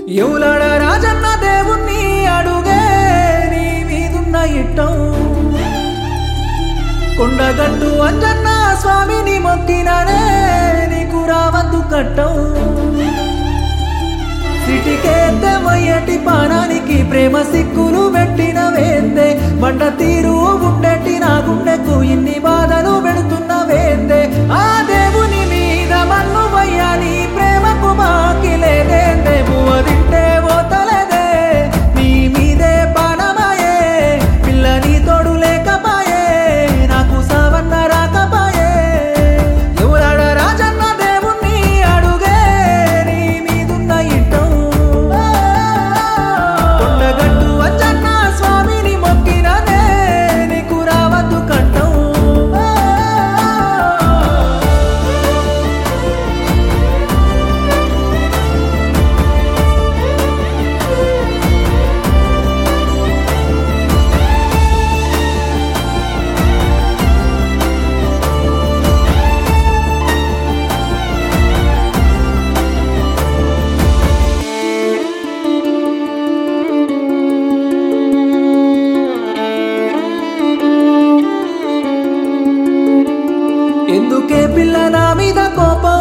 ఎవలాడ రాజన్న దేవుణ్ణి అడుగే నీ మీదున్న ఇట్టం కొండగట్టు అంజన్న స్వామిని మొక్కిననే నీకు రావద్దు కట్టం సిటికేద్దే మయ్యటి పానానికి ప్రేమ సిక్కులు పెట్టిన వేందే బండ తీరు ఉండేటి నా గుండెకు ఇన్ని బాధలు పెడుతున్న వేందే ఆ దేవుని మీద మన్ను వయ్యాని ప్రేమకు మాకిలేదేందే పువ్వ తింటే పోతలేదే నీ మీదే పానమాయే పిల్ల నీ తోడు లేకపాయే నాకు సావన్న రాకపాయే ఎవరాడ రాజన్న దేవుణ్ణి అడుగే నీ మీదున్న ఇట్టం కొండగట్టు అంజన్న స్వామిని మొక్కిననే నీకు రావద్దు కట్టం ఎందుకే పిల్ల నా మీద కోపం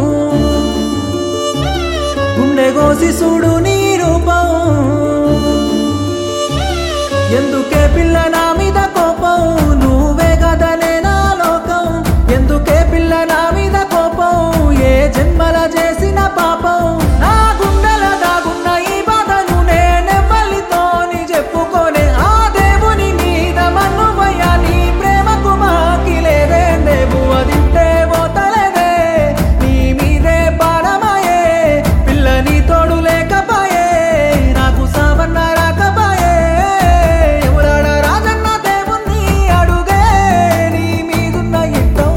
గుండె కోసి చూడు నీ రూపం ఎందుకే పిల్ల నా మీద కోపం నువ్వే కదలే నా లోకం ఎందుకే పిల్ల నా మీద కోపం ఏ జన్మల చేసిన పాపం నా గుండెల దాగున్న ఈ బాధను నేనెవ్వలితోని చెప్పుకోనే ఆ దేవుని మీద మన్నువయ్యా నీ ప్రేమకు మాకిలేదే దేవువ తింటే పోతలేదే నీ మీదే పాడమాయే పిల్ల నీ తోడు లేకపాయే నాకు సావన్న రాకపాయే ఎవరాడ రాజన్న దేవుణ్ణి అడుగే నీ మీదున్న ఇట్టం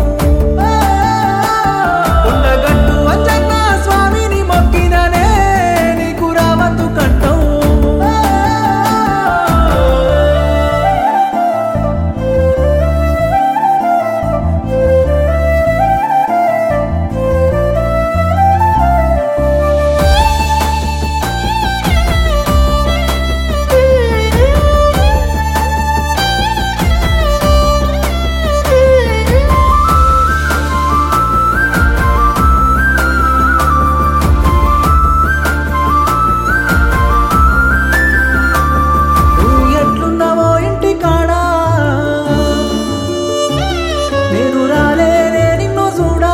ఉండగట్టు అంజన్న స్వామిని మొక్కిననే నీకు రావద్దు కట్టం నువ్వు ఎట్లున్నావో ఇంటి కాడా నేను రాలేనే నిన్ను చూడా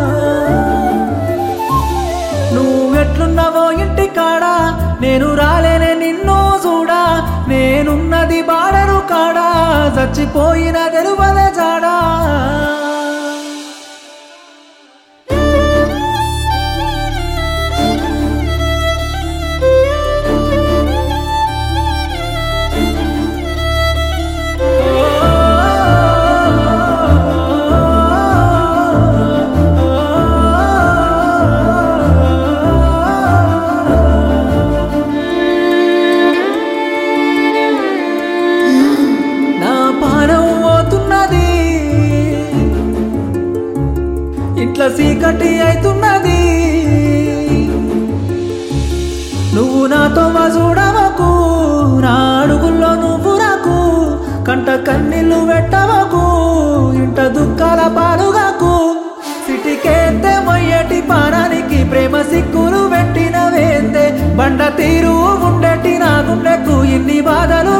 నువ్వు ఎట్లున్నావో ఇంటి కాడా నేను రాలేనే నిన్ను చూడా నేనున్నది బాడరు కాడా చచ్చిపోయిన తెలుపదే జాడా నా పానం పోతున్నది ఇంట్లో చీకటి అవుతున్నది నువ్వు నాతో మా చూడవకు నా అడుగుల్లో నువ్వు రాకు కంట కన్నీళ్ళు పెట్టవకు ఇంట దుఃఖాల పాలుగాకు సిటికేస్తే మొయ్యటి పానానికి ప్రేమ సిక్కులు పెట్టిన వేందే బండ తీరు ఉండేటి నా గుండెకు ఇన్ని బాధలు